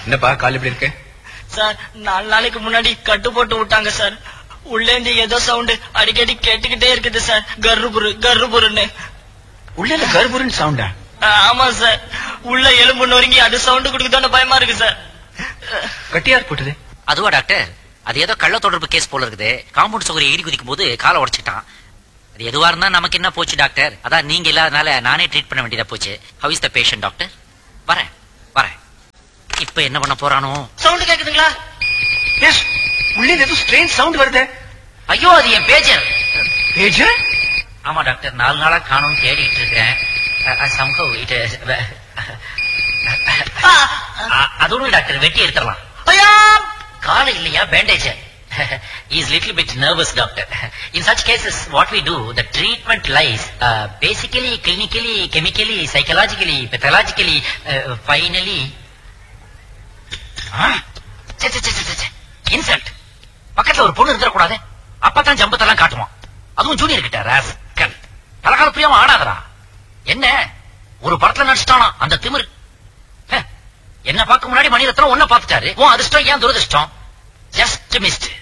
என்னப்பா கால் எப்படி இருக்கு சார் நாலு நாளைக்கு முன்னாடி கட்டு போட்டு விட்டாங்க சார் உள்ளே இருந்து ஏதோ சவுண்ட் அடிக்கடி கேட்டுக்கிட்டே இருக்குது சார் கர்ருபுரு கர்ருபுருன்னு உள்ள கர்ப்பூரன் சவுண்டா ஆ, ஆமா சார் உள்ள எலும்பு நொறுங்கி அது சவுண்ட் கொடுக்குதோன்னு பயமா இருக்கு சார் கட்டியார் போட்டது அதுவா டாக்டர் அது ஏதோ கள்ள தொடர்பு கேஸ் போல இருக்குது காம்பவுண்ட் சுவரை எகிரி குதிக்கும் போது காலை உடைச்சிட்டான் அது எதுவா இருந்தா நமக்கு என்ன போச்சு டாக்டர் அதான் நீங்க இல்லாதனால நானே ட்ரீட் பண்ண வேண்டியதா போச்சு how is the patient doctor வரேன் வரேன் இப்ப என்ன பண்ண போறானோ சவுண்ட் கேக்குதுங்களா எஸ் உள்ள இருந்து ஏதோ ஸ்ட்ரெயின் சவுண்ட் வருது ஐயோ அது என் பேஜர் பேஜர் ஆமா டாக்டர் நாலு நாளா காணும் தேடிட்டு இருக்கிறேன் சம்ஹவ் இட் அது ஒண்ணும் டாக்டர் வெட்டி எடுத்துடலாம் ஐயா கால இல்லையா bandage is little bit nervous doctor in such cases what we do the treatment lies basically clinically chemically psychologically pathologically finally insult பக்கத்துல ஒரு பொண்ணு இருக்கக்கூடாது அப்பதான் ஜம்பத்தெல்லாம் காட்டுவான் அதுவும் ஜூனியர் கிட்ட ராஸ்கல் தலகால பிரியாம ஆடாதடா என்ன ஒரு படத்துல நடிச்சிட்டானா அந்த திமிரு ஹ, என்ன பார்க்க முன்னாடி மணிரத்னம் ஒன்ன பார்த்துட்டாரு உன் அதிர்ஷ்டம் ஏன் துரதிர்ஷ்டம் ஜஸ்ட் மிஸ்ட்